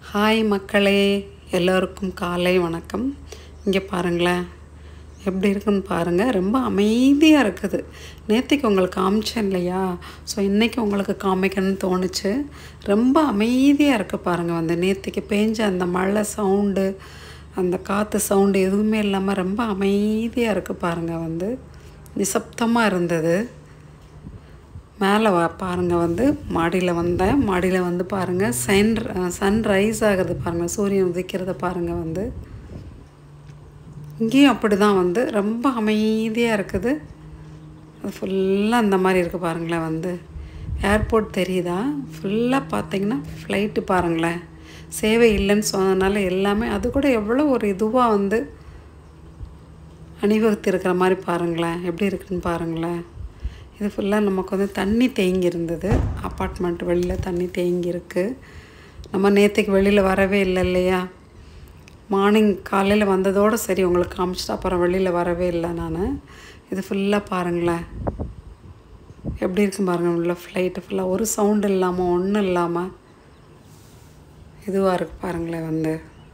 hi மக்களே எல்லோருக்கும் காலை வணக்கம் இங்கே பாருங்களேன் எப்படி இருக்குன்னு பாருங்கள் ரொம்ப அமைதியாக இருக்குது நேற்றுக்கு உங்களுக்கு காமிச்சேன் இல்லையா ஸோ இன்றைக்கி உங்களுக்கு காமிக்கணும்னு தோணுச்சு ரொம்ப அமைதியாக இருக்குது பாருங்கள் வந்து நேற்றுக்கு பேஞ்ச அந்த மழை சவுண்டு அந்த காற்று சவுண்டு எதுவுமே இல்லாமல் ரொம்ப அமைதியாக இருக்குது பாருங்கள் வந்து நிசப்தமாக இருந்தது மேலே வா பாருங்கள் வந்து மாடியில் வந்தேன் மாடியில் வந்து பாருங்கள் சன் சன் ரைஸ் ஆகிறது பாருங்கள் சூரியன் உதிக்கிறத பாருங்கள் வந்து இங்கேயும் அப்படி தான் வந்து ரொம்ப அமைதியாக இருக்குது அது ஃபுல்லாக அந்த மாதிரி இருக்குது பாருங்களேன் வந்து ஏர்போர்ட் தெரியுதா ஃபுல்லாக பார்த்தீங்கன்னா ஃப்ளைட்டு பாருங்களேன் சேவை இல்லைன்னு சொன்னதுனால எல்லாமே அது கூட எவ்வளோ ஒரு இதுவாக வந்து அணிவகுத்து இருக்கிற மாதிரி பாருங்களேன் எப்படி இருக்குன்னு பாருங்களேன் இது ஃபுல்லாக நமக்கு வந்து தண்ணி தேங்கி இருந்தது அப்பார்ட்மெண்ட் வெளியில் தண்ணி தேங்கி இருக்குது நம்ம நேற்றுக்கு வெளியில் வரவே இல்லை இல்லையா மார்னிங் காலையில் வந்ததோடு சரி உங்களுக்கு காமிச்சிட்டு அப்புறம் வெளியில் வரவே இல்லை நான் இது ஃபுல்லாக பாருங்களேன் எப்படி இருக்கு பாருங்கள் உள்ள ஃப்ளைட்டு ஃபுல்லாக ஒரு சவுண்டு இல்லாமல் ஒன்றும் இல்லாமல் இதுவாக இருக்குது பாருங்களேன் வந்து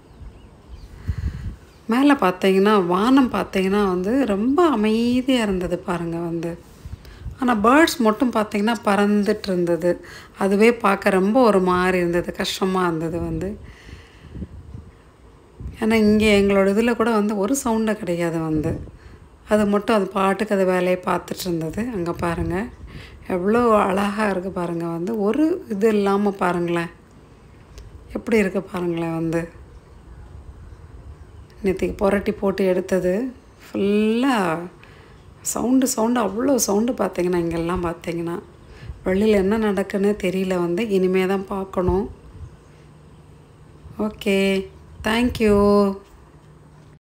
மேலே பார்த்தீங்கன்னா வானம் பார்த்தீங்கன்னா வந்து ரொம்ப அமைதியாக இருந்தது பாருங்கள் வந்து ஆனால் பேர்ட்ஸ் மட்டும் பார்த்திங்கன்னா பறந்துட்டு இருந்தது அதுவே பார்க்க ரொம்ப ஒரு மாதிரி இருந்தது கஷ்டமாக இருந்தது வந்து ஏன்னா இங்கே எங்களோட இதில் கூட வந்து ஒரு சவுண்டு கிடையாது வந்து அது மட்டும் அது பாட்டுக்கு அது வேலையை பார்த்துட்டு இருந்தது அங்கே பாருங்கள் எவ்வளோ அழகாக இருக்குது பாருங்கள் வந்து ஒரு இது இல்லாமல் பாருங்களேன் எப்படி இருக்குது பாருங்களேன் வந்து நேற்றுக்கு புரட்டி போட்டு எடுத்தது ஃபுல்லாக சவுண்டு சவுண்டு அவ்வளோ சவுண்டு பார்த்தீங்கன்னா இங்கெல்லாம் பார்த்தீங்கன்னா வெளியில் என்ன நடக்குன்னு தெரியல வந்து இனிமே தான் பார்க்கணும் ஓகே தேங்க்யூ